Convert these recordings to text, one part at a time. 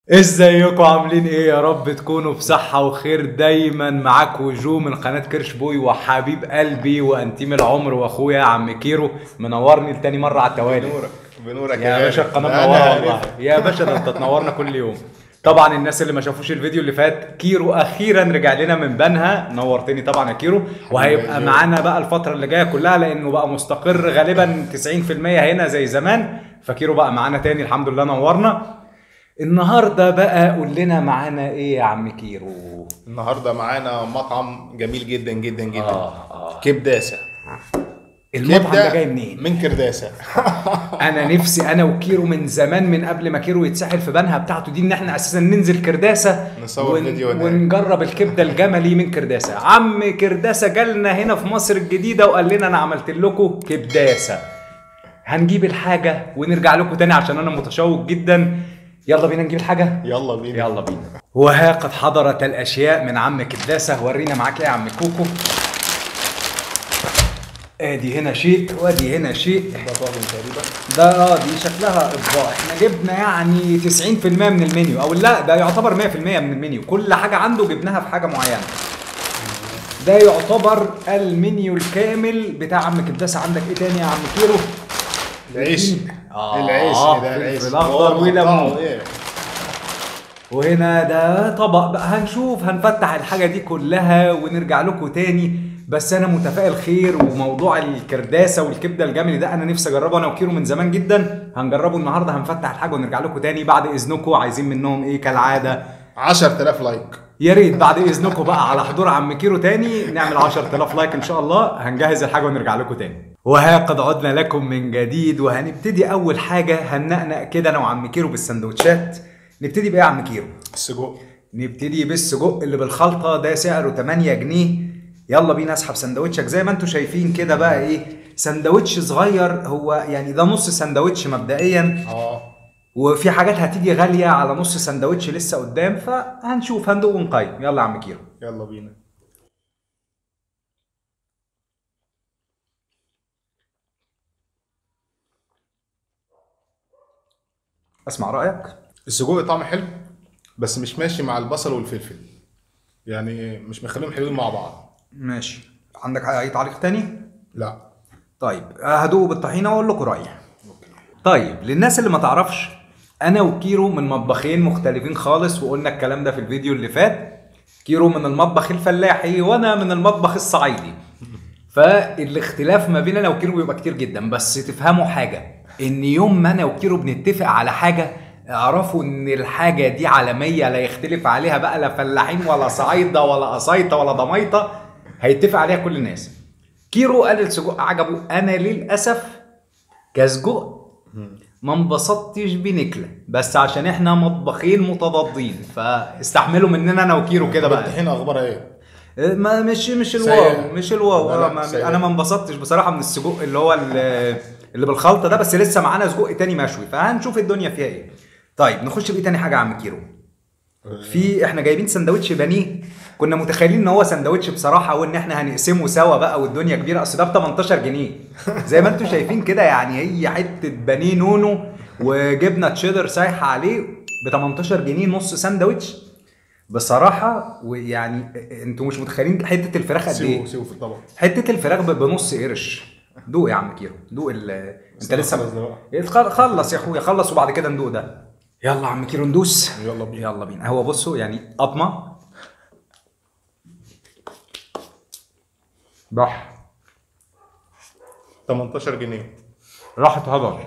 ازيكم عاملين ايه يا رب تكونوا بصحة وخير دايما معاكم جو من قناة كرش بوي وحبيب قلبي وانتيم العمر واخويا عم كيرو منورني لتاني مرة على التوالي بنورك بنورك يا باشا القناة أنا منورة عارف. والله يا باشا ده انت تنورنا كل يوم طبعا الناس اللي ما شافوش الفيديو اللي فات كيرو اخيرا رجع لنا من بنها نورتني طبعا يا كيرو وهيبقى جو. معانا بقى الفتره اللي جايه كلها لانه بقى مستقر غالبا 90% هنا زي زمان فكيرو بقى معانا تاني الحمد لله نورنا النهارده بقى قول لنا معانا ايه يا عم كيرو النهارده معانا مطعم جميل جدا جدا جدا آه، آه. كبداسه المطعم ده كبدة جاي منين من كرداسه انا نفسي انا وكيرو من زمان من قبل ما كيرو يتسحل في بنها بتاعته دي ان احنا اساسا ننزل كرداسه نصور فيديو هناك. ونجرب الكبده الجملي من كرداسه عم كرداسه جالنا هنا في مصر الجديده وقال لنا انا عملت لكم كبداسه هنجيب الحاجه ونرجع لكم تاني عشان انا متشوق جدا يلا بينا نجيب الحاجه يلا بينا يلا بينا وها قد حضرت الاشياء من عم كداسه ورينا معاك ايه يا عم كوكو ادي هنا شيء وادي هنا شيء ده طاجن تقريبا ده اه دي شكلها اطباق احنا جبنا يعني 90% من المنيو او لا ده يعتبر 100% من المنيو كل حاجه عنده جبناها في حاجه معينه ده يعتبر المنيو الكامل بتاع عم كداسه عندك ايه تاني يا عم كيرو العيش آه، العيش ده فلفل العيش أخضر هو وليمون. مقطعه إيه؟ وهنا ده طبق بقى هنشوف هنفتح الحاجة دي كلها ونرجع لكم تاني بس انا متفائل خير وموضوع الكرداسة والكبدة الجملي ده انا نفسي اجربه انا وكيرو من زمان جدا هنجربه النهارده هنفتح الحاجة ونرجع لكم تاني بعد اذنكم عايزين منهم ايه كالعادة 10000 لايك يا ريت بعد اذنكم بقى على حضور عم كيرو تاني نعمل 10000 لايك ان شاء الله هنجهز الحاجه ونرجع لكم تاني وها قد عدنا لكم من جديد وهنبتدي اول حاجه هننقنق كده انا وعم كيرو بالسندوتشات نبتدي بايه يا عم كيرو السجق نبتدي بالسجق اللي بالخلطه ده سعره 8 جنيه يلا بينا اسحب سندوتشك زي ما انتم شايفين كده بقى ايه سندوتش صغير هو يعني ده نص سندوتش مبدئيا اه وفي حاجات هتيجي غاليه على نص سندوتش لسه قدام فهنشوف هندوق ونقيم يلا يا عم كيرو يلا بينا اسمع رايك السجق طعم حلو بس مش ماشي مع البصل والفلفل يعني مش مخليهم حلوين مع بعض ماشي عندك اي تعليق تاني لا طيب هدوق بالطحينه واقول لكم رايي طيب للناس اللي ما تعرفش انا وكيرو من مطبخين مختلفين خالص وقلنا الكلام ده في الفيديو اللي فات كيرو من المطبخ الفلاحي وانا من المطبخ الصعيدي فالاختلاف ما بين انا وكيرو بيبقى كتير جدا بس تفهموا حاجه ان يوم ما انا وكيرو بنتفق على حاجه اعرفوا ان الحاجه دي عالميه لا يختلف عليها بقى لا فلاحين ولا صعايده ولا قصايطه ولا ضمايطه هيتفق عليها كل الناس كيرو قال السجق عجبه انا للاسف كسجق ما انبسطتش بنكله بس عشان احنا مطبخين متضادين فاستحملوا مننا انا وكيرو كده بقى الطحينه اخبارها ايه؟ ما مش مش سيء. الواو مش الواو لا، آه، لا، ما سيء. انا ما انبسطتش بصراحه من السجق اللي هو ال- اللي بالخلطه ده بس لسه معانا سجق تاني مشوي فهنشوف الدنيا فيها ايه طيب نخش بايه تاني حاجه يا عم كيرو في احنا جايبين سندوتش بانيه كنا متخيلين ان هو سندوتش بصراحه وان احنا هنقسمه سوا بقى والدنيا كبيره اصل ده ب 18 جنيه زي ما انتم شايفين كده يعني هي حته بانيه نونو وجبنه تشيدر سايحه عليه ب 18 جنيه نص سندوتش بصراحه ويعني انتوا مش متخيلين حته الفراخ قد سيبه ايه سيبه في الطبق حته الفراخ ب- بنص قرش دوق يا عم كيرو دوق ال انت خلص لسه ده بقى. إيه، خل- خلص يا اخويا خلص وبعد كده ندوق ده يلا يا عم كيرو ندوس يلا بينا. يلا بينا هو بصوا يعني قطمه راح 18 جنيه راحت هدر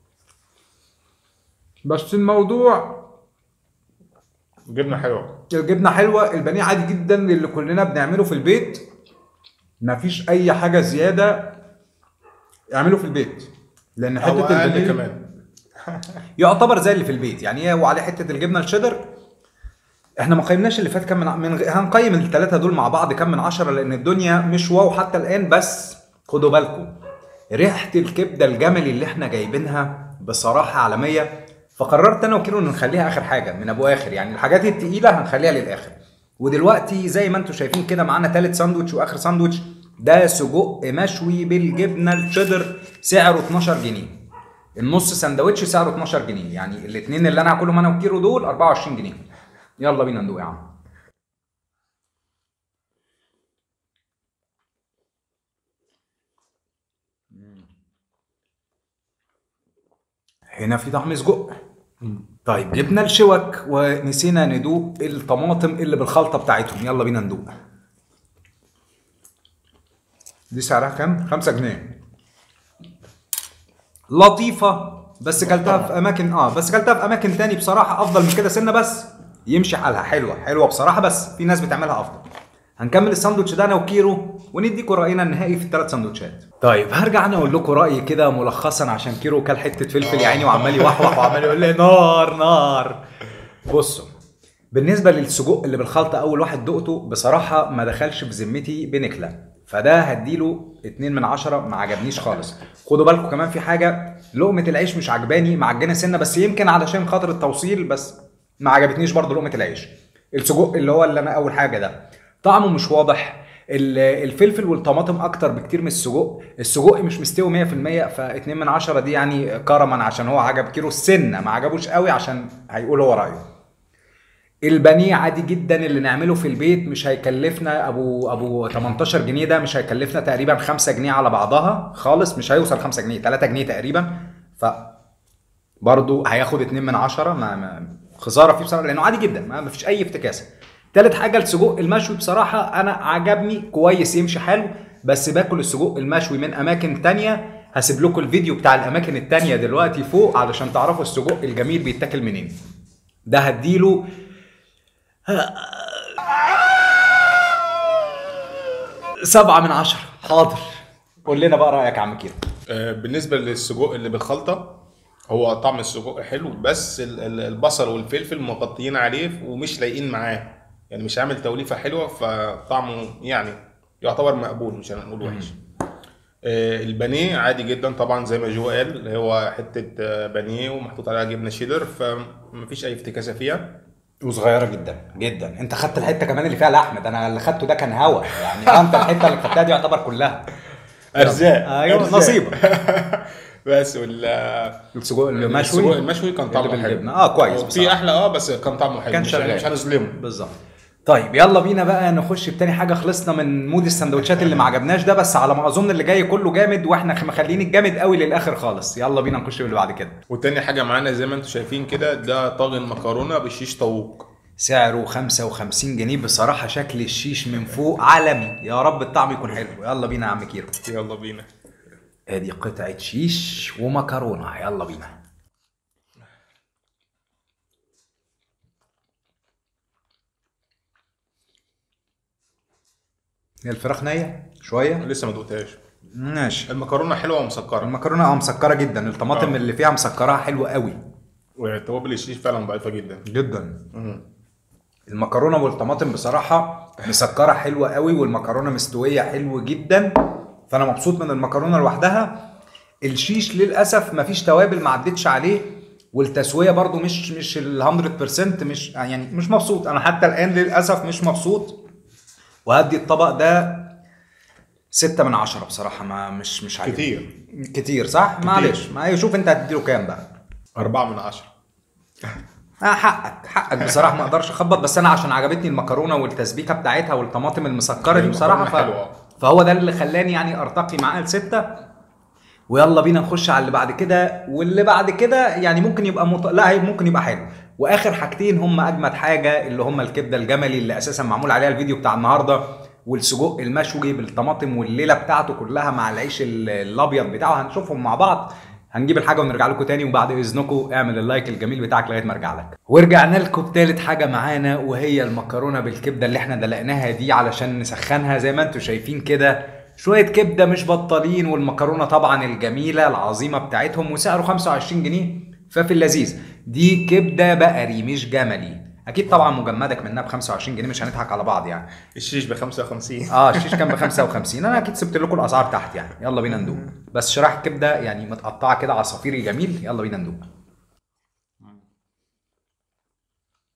بس الموضوع جبنه حلوه الجبنه حلوه البانيه عادي جدا اللي كلنا بنعمله في البيت مفيش اي حاجه زياده اعمله في البيت لان او حته اقل البانيه كمان يعتبر زي اللي في البيت يعني هي وعلى حته الجبنه الشيدر احنا ما قيمناش اللي فات كام من, من غ- هنقيم الثلاثه دول مع بعض كام من عشرة لان الدنيا مش واو حتى الان بس خدوا بالكم ريحه الكبده الجملي اللي احنا جايبينها بصراحه عالميه فقررت انا وكيلو ان نخليها اخر حاجه من ابو اخر يعني الحاجات التقيله هنخليها للاخر ودلوقتي زي ما انتم شايفين كده معانا ثالث ساندوتش واخر ساندوتش ده سجق مشوي بالجبنه الشيدر سعره 12 جنيه النص سندوتش سعره 12 جنيه يعني الاثنين اللي انا هاكلهم انا وكيرو دول 24 جنيه يلا بينا ندوق يا عم هنا في طعم سجق طيب جبنا الشوك ونسينا ندوق الطماطم اللي بالخلطه بتاعتهم يلا بينا ندوق دي سعرها كام 5 جنيه لطيفه بس كلتها في اماكن اه بس كلتها في اماكن تاني بصراحه افضل من كده سنه بس يمشي حالها حلوه حلوه بصراحه بس في ناس بتعملها افضل هنكمل الساندوتش ده انا وكيرو ونديكوا راينا النهائي في الثلاث ساندوتشات طيب هرجع انا اقول لكم رايي كده ملخصا عشان كيرو كل حته فلفل يا عيني وعمال يوحوح وعمال يقول لي نار نار بصوا بالنسبه للسجق اللي بالخلطه اول واحد دقته بصراحه ما دخلش في ذمتي بنكله فده هديله 2 من 10 ما عجبنيش خالص خدوا بالكم كمان في حاجه لقمه العيش مش عجباني معجنه سنه بس يمكن علشان خاطر التوصيل بس ما عجبتنيش برضه لقمه العيش السجق اللي هو اللي انا اول حاجه ده طعمه مش واضح ال- الفلفل والطماطم اكتر بكتير من السجق السجق مش مستوي 100% ف2 من 10 دي يعني كرما عشان هو عجب كيلو السنه ما عجبوش قوي عشان هيقول هو رايه البانيه عادي جدا اللي نعمله في البيت مش هيكلفنا ابو ابو 18 جنيه ده مش هيكلفنا تقريبا 5 جنيه على بعضها خالص مش هيوصل 5 جنيه 3 جنيه تقريبا ف برضه هياخد 2 من 10 ما, ما خساره فيه بصراحه لانه عادي جدا ما ما فيش اي افتكاسه تالت حاجه السجق المشوي بصراحه انا عجبني كويس يمشي حلو بس باكل السجق المشوي من اماكن تانية هسيب لكم الفيديو بتاع الاماكن التانية دلوقتي فوق علشان تعرفوا السجق الجميل بيتاكل منين ده هديله سبعة من عشرة حاضر قول لنا بقى رأيك يا عم كيرو آه، بالنسبه للسجق اللي بالخلطه هو طعم السجق حلو بس ال- ال- البصل والفلفل مغطيين عليه ومش لايقين معاه يعني مش عامل توليفه حلوه فطعمه يعني يعتبر مقبول مش هنقول وحش آه، البانيه عادي جدا طبعا زي ما جو قال اللي هو حته آه، بانيه ومحطوط عليها جبنه شيدر فمفيش اي افتكاسه فيها وصغيرة جدا جدا انت خدت الحتة كمان اللي فيها لحم ده انا اللي خدته ده كان هوا يعني انت الحتة اللي خدتها دي يعتبر كلها ارزاق ايوه أرزاق. نصيبك بس وال السجق المشوي السجق المشوي كان طعمه اللي حلو بالجبنة. اه كويس في بصراحة. احلى اه بس كان طعمه حلو كان مش, شغال. مش هنظلمه بالظبط طيب يلا بينا بقى نخش بتاني حاجه خلصنا من مود السندوتشات اللي ما عجبناش ده بس على ما اظن اللي جاي كله جامد واحنا مخلين الجامد قوي للاخر خالص يلا بينا نخش باللي بعد كده والتاني حاجه معانا زي ما انتم شايفين كده ده طاجن مكرونه بالشيش طاووق سعره 55 جنيه بصراحه شكل الشيش من فوق عالمي يا رب الطعم يكون حلو يلا بينا يا عم كيرو يلا بينا ادي قطعه شيش ومكرونه يلا بينا هي الفراخ نيه شويه لسه ما دوقتهاش ماشي المكرونه حلوه ومسكره المكرونه اه مسكره جدا الطماطم آه. اللي فيها مسكرها حلوه قوي وتوابل الشيش فعلا ضعيفه جدا جدا مم. المكرونه والطماطم بصراحه مسكره حلوه قوي والمكرونه مستويه حلو جدا فانا مبسوط من المكرونه لوحدها الشيش للاسف مفيش توابل ما عدتش عليه والتسويه برضو مش مش ال 100% مش يعني مش مبسوط انا حتى الان للاسف مش مبسوط وهدي الطبق ده ستة من عشرة بصراحة ما مش مش عاجبني. كتير كتير صح؟ معلش ما شوف انت هتديله كام بقى أربعة من عشرة اه حقك حقك بصراحه ما اقدرش اخبط بس انا عشان عجبتني المكرونه والتسبيكه بتاعتها والطماطم المسكره دي بصراحه ف... المكرونة حلوة. فهو ده اللي خلاني يعني ارتقي معاه لسته ويلا بينا نخش على اللي بعد كده واللي بعد كده يعني ممكن يبقى مط... لا هي ممكن يبقى حلو واخر حاجتين هم اجمد حاجه اللي هم الكبده الجملي اللي اساسا معمول عليها الفيديو بتاع النهارده والسجق المشوي بالطماطم والليله بتاعته كلها مع العيش ال- الابيض بتاعه هنشوفهم مع بعض هنجيب الحاجه ونرجع لكم تاني وبعد اذنكم اعمل اللايك الجميل بتاعك لغايه ما ارجع لك ورجعنا لكم بتالت حاجه معانا وهي المكرونه بالكبده اللي احنا دلقناها دي علشان نسخنها زي ما انتم شايفين كده شويه كبده مش بطالين والمكرونه طبعا الجميله العظيمه بتاعتهم وسعره 25 جنيه ففي اللذيذ دي كبده بقري مش جملي اكيد طبعا مجمدك منها ب 25 جنيه مش هنضحك على بعض يعني الشيش ب 55 اه الشيش كان ب 55 انا اكيد سبت لكم الاسعار تحت يعني يلا بينا ندوق بس شرايح الكبده يعني متقطعه كده عصافيري جميل يلا بينا ندوق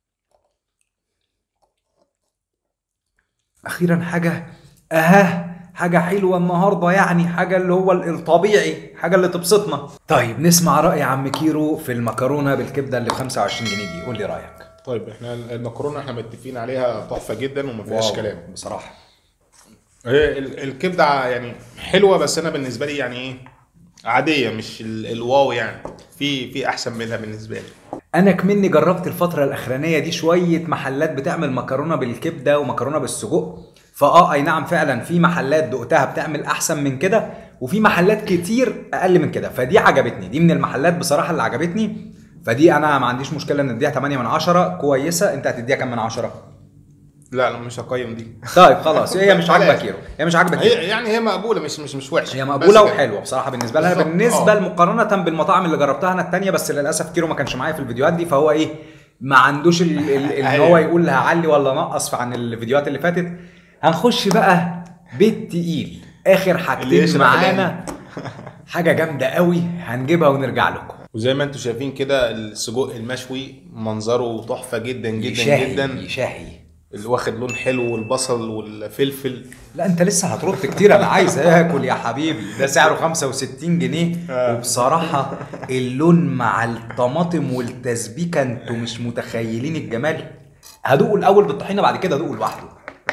اخيرا حاجه اها حاجه حلوه النهارده يعني حاجه اللي هو الطبيعي حاجه اللي تبسطنا طيب نسمع راي عم كيرو في المكرونه بالكبده اللي ب 25 جنيه دي قول لي رايك طيب احنا المكرونه احنا متفقين عليها تحفه جدا وما فيهاش واو، كلام بصراحه هي ال- الكبده ع- يعني حلوه بس انا بالنسبه لي يعني ايه عاديه مش ال- الواو يعني في في احسن منها بالنسبه لي انا كمني جربت الفتره الاخرانيه دي شويه محلات بتعمل مكرونه بالكبده ومكرونه بالسجق فاه اي نعم فعلا في محلات دقتها بتعمل احسن من كده وفي محلات كتير اقل من كده فدي عجبتني دي من المحلات بصراحه اللي عجبتني فدي انا ما عنديش مشكله ان اديها 8 من 10 كويسه انت هتديها كام من 10 لا لا مش هقيم دي طيب خلاص هي مش عاجبه بلاش. كيلو هي مش عاجبه هي كيلو يعني هي مقبوله مش مش مش وحشه هي بس مقبوله كده. وحلوه بصراحه بالنسبه لها بالظبط، بالنسبه آه. مقارنه بالمطاعم اللي جربتها انا التانية بس للاسف كيرو ما كانش معايا في الفيديوهات دي فهو ايه ما عندوش ال- ال- ان أيوة. هو يقول هعلي ولا نقص عن الفيديوهات اللي فاتت هنخش بقى بيت تقيل اخر اللي حاجتين يشرح معانا حاجه جامده قوي هنجيبها ونرجع لكم وزي ما انتم شايفين كده السجق المشوي منظره تحفه جدا جدا يشهي جدا يشهي اللي واخد لون حلو والبصل والفلفل لا انت لسه هترد كتير انا عايز اكل يا حبيبي ده سعره 65 جنيه آه. وبصراحه اللون مع الطماطم والتسبيكه انتوا مش متخيلين الجمال هدوقه الاول بالطحينه بعد كده ادوقه لوحده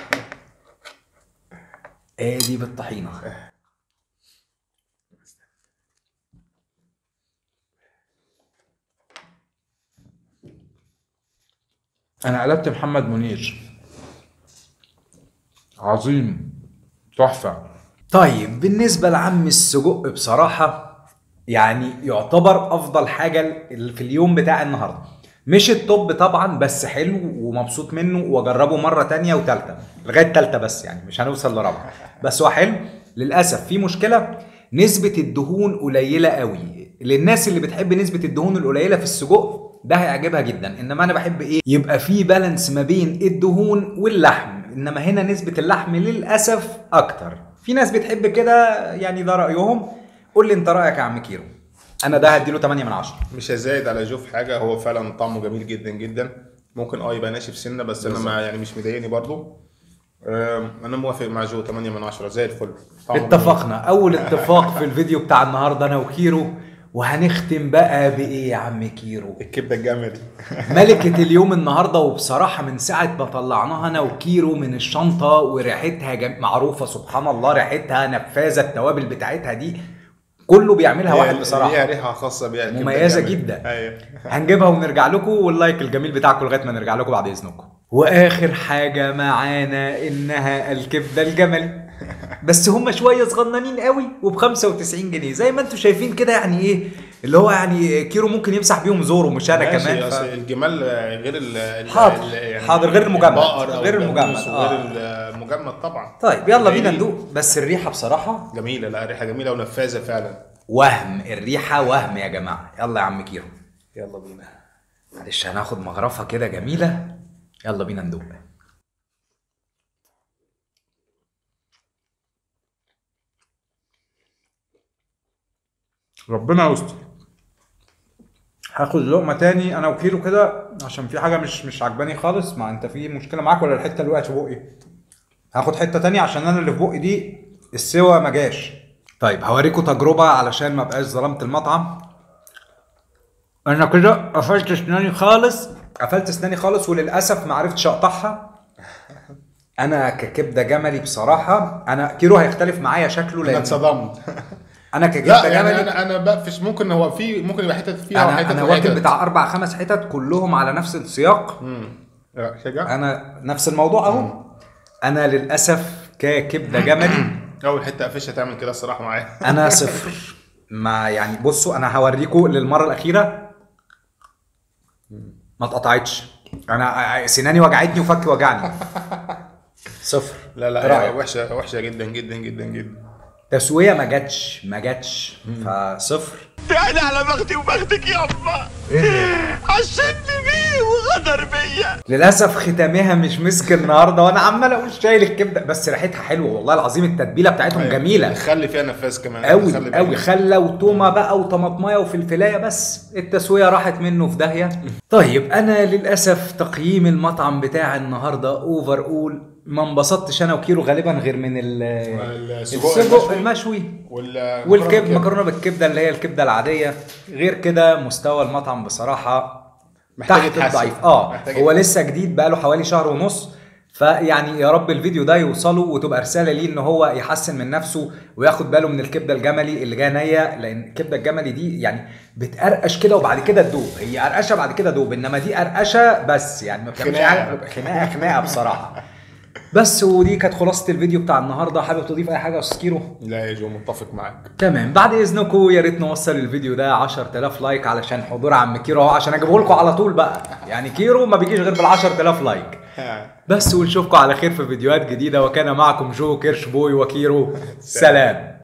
ادي بالطحينه انا قلبت محمد منير عظيم تحفه طيب بالنسبة لعم السجق بصراحة يعني يعتبر أفضل حاجة ال- في اليوم بتاع النهاردة مش التوب طبعا بس حلو ومبسوط منه واجربه مرة تانية وتالتة لغاية تالتة بس يعني مش هنوصل لرابعة بس هو حلو للأسف في مشكلة نسبة الدهون قليلة قوي للناس اللي بتحب نسبة الدهون القليلة في السجق ده هيعجبها جدا انما انا بحب ايه يبقى في بالانس ما بين الدهون واللحم انما هنا نسبة اللحم للاسف اكتر في ناس بتحب كده يعني ده رايهم قول لي انت رايك يا عم كيرو انا ده هديله 8 من 10 مش هزايد على جوف حاجه هو فعلا طعمه جميل جدا جدا ممكن اه يبقى ناشف سنه بس انا ما يعني مش مضايقني برضو آم، انا موافق مع جو 8 من 10 زي الفل طعمه اتفقنا اول اتفاق في الفيديو بتاع النهارده انا وكيرو وهنختم بقى بايه يا عم كيرو جميل. الكبده الجملي ملكة اليوم النهاردة وبصراحة من ساعة ما طلعناها أنا وكيرو من الشنطة وريحتها جم... معروفة سبحان الله ريحتها نفاذة التوابل بتاعتها دي كله بيعملها واحد ليها بصراحة ريحه خاصه بيها الكبدة مميزة الجملي. جدا. ايوه هنجيبها ونرجع لكم واللايك الجميل بتاعكم لغاية ما نرجع لكم بعد إذنكم وآخر حاجة معانا إنها الكبدة الجملي بس هم شوية صغننين قوي وب 95 جنيه زي ما انتم شايفين كده يعني ايه اللي هو يعني كيلو ممكن يمسح بيهم زوره مش انا ماشي، كمان ف... أصل الجمال غير ال ال- حاضر، ال- حاضر، غير المجمد، البقر أو غير الجاموس المجمد، وغير آه. المجمد طبعا طيب يلا بينا جميل. ندوق بس الريحه بصراحه جميله لا ريحه جميله ونفاذه فعلا وهم الريحه وهم يا جماعه يلا يا عم كيرو يلا بينا معلش هناخد مغرفه كده جميله يلا بينا ندوق ربنا يستر هاخد لقمه تاني انا وكيلو كده عشان في حاجه مش مش عجباني خالص ما انت في مشكله معاك ولا الحته اللي وقعت في بقي هاخد حته تانية عشان انا اللي في بقي دي السوا ما جاش طيب هوريكم تجربه علشان ما بقاش ظلمت المطعم انا كده قفلت اسناني خالص قفلت اسناني خالص وللاسف ما عرفتش اقطعها انا ككبده جملي بصراحه انا كيلو هيختلف معايا شكله انا لان اتصدمت انا ككبده لا يعني جملي انا انا بقفش ممكن هو في ممكن يبقى حتت فيها انا وحتت انا وحتت. واكل بتاع اربع خمس حتت كلهم على نفس السياق امم لا، شجع انا نفس الموضوع اهو انا للاسف ككبده جملي اول حته قفشه تعمل كده الصراحه معايا انا صفر ما يعني بصوا انا هوريكم للمره الاخيره ما اتقطعتش انا سناني وجعتني وفكي وجعني صفر لا لا إيه هي رأيك؟ وحشه وحشه جدا جدا جدا جدا تسويه ما جاتش ما جاتش فصفر يعني على بختي وبختك يابا عشمني بيه وغدر بيا للاسف ختامها مش مسك النهارده وانا عمال اقول شايل الكبده بس ريحتها حلوه والله العظيم التتبيله بتاعتهم جميله خلي فيها نفاذ كمان قوي خلي قوي بالك. خله وتومه بقى وطماطمايه وفلفلايه بس التسويه راحت منه في داهيه طيب انا للاسف تقييم المطعم بتاع النهارده اوفر اول ما انبسطتش انا وكيرو غالبا غير من ال- السجق السجق المشوي. المشوي وال والكب مكرونه بالكبده اللي هي الكبده العاديه غير كده مستوى المطعم بصراحه محتاج تحت يتحسن. الضعيف اه محتاج هو يتحسن. لسه جديد بقاله حوالي شهر ونص فيعني يا رب الفيديو ده يوصله وتبقى رساله ليه ان هو يحسن من نفسه وياخد باله من الكبده الجملي اللي جايه نيه لان الكبده الجملي دي يعني بتقرقش كده وبعد كده تدوب هي قرقشه بعد كده دوب انما دي قرقشه بس يعني ما بتعملش خناقة. حاجه خناقه خناقه بصراحه بس ودي كانت خلاصه الفيديو بتاع النهارده حابب تضيف اي حاجه يا استاذ كيرو لا يا جو متفق معاك تمام بعد اذنكم يا ريت نوصل الفيديو ده 10000 لايك علشان حضور عم كيرو اهو عشان اجيبه لكم على طول بقى يعني كيرو ما بيجيش غير بال 10000 لايك بس ونشوفكم على خير في فيديوهات جديده وكان معكم جو كيرش بوي وكيرو سلام